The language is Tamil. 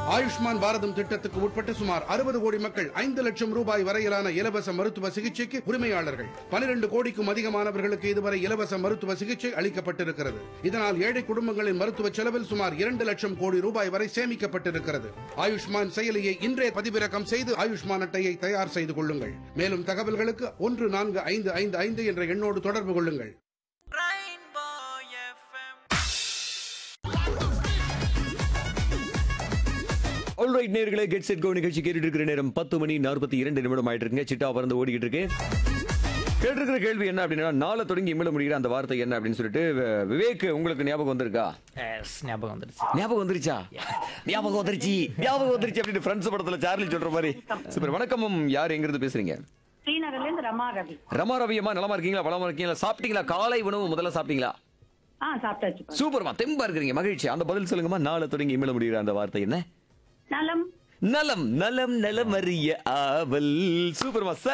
ஆயுஷ்மான் பாரதம் திட்டத்துக்கு உட்பட்ட சுமார் அறுபது கோடி மக்கள் ஐந்து லட்சம் ரூபாய் வரையிலான இலவச மருத்துவ சிகிச்சைக்கு உரிமையாளர்கள் பனிரெண்டு கோடிக்கும் அதிகமானவர்களுக்கு இதுவரை இலவச மருத்துவ சிகிச்சை அளிக்கப்பட்டிருக்கிறது இதனால் ஏழை குடும்பங்களின் மருத்துவ செலவில் சுமார் இரண்டு லட்சம் கோடி ரூபாய் வரை சேமிக்கப்பட்டிருக்கிறது ஆயுஷ்மான் செயலியை இன்றே பதிவிறக்கம் செய்து ஆயுஷ்மான் அட்டையை தயார் செய்து கொள்ளுங்கள் மேலும் தகவல்களுக்கு ஒன்று நான்கு ஐந்து ஐந்து ஐந்து என்ற எண்ணோடு தொடர்பு கொள்ளுங்கள் Rainbow FM. ஆல்ரைட் நேர்களே கெட் செட் கோ நிகழ்ச்சி கேட்டுட்டு இருக்கிற நேரம் பத்து மணி நாற்பத்தி இரண்டு நிமிடம் ஆயிட்டு இருக்குங்க சிட்டா பறந்து ஓடிக்கிட்டு இருக்கு கேட்டிருக்கிற கேள்வி என்ன அப்படின்னா நாளை தொடங்கி இமிட முடிகிற அந்த வார்த்தை என்ன அப்படின்னு சொல்லிட்டு வி- விவேக் உங்களுக்கு ஞாபகம் வந்திருக்கா எஸ் ஞாபகம் வந்துருச்சு ஞாபகம் வந்துருச்சா ஞாபகம் வந்துருச்சு ஞாபகம் வந்துருச்சு அப்படின்னு ஃப்ரெண்ட்ஸ் படத்துல சார்லி சொல்ற மாதிரி சூப்பர் வணக்கம் யார் எங்க இருந்து பேசுறீங்க ஸ்ரீநகர்ல இருந்து ரமா ரவி ரமா ரவியம்மா நலமா இருக்கீங்களா பலமா இருக்கீங்களா சாப்பிட்டீங்களா காலை உணவு முதல்ல சாப்பிட்டீங்களா ஆ சாப்பிட்டாச்சு சூப்பர்மா தெம்பா இருக்கிறீங்க மகிழ்ச்சி அந்த பதில் சொல்லுங்கம்மா நாளை தொடங்கி இமிட முடிகிற அந்த வார்த்தை என்ன நலம் நலம் நலம் நலம் அறிய ஆவல் சூப்பர்மா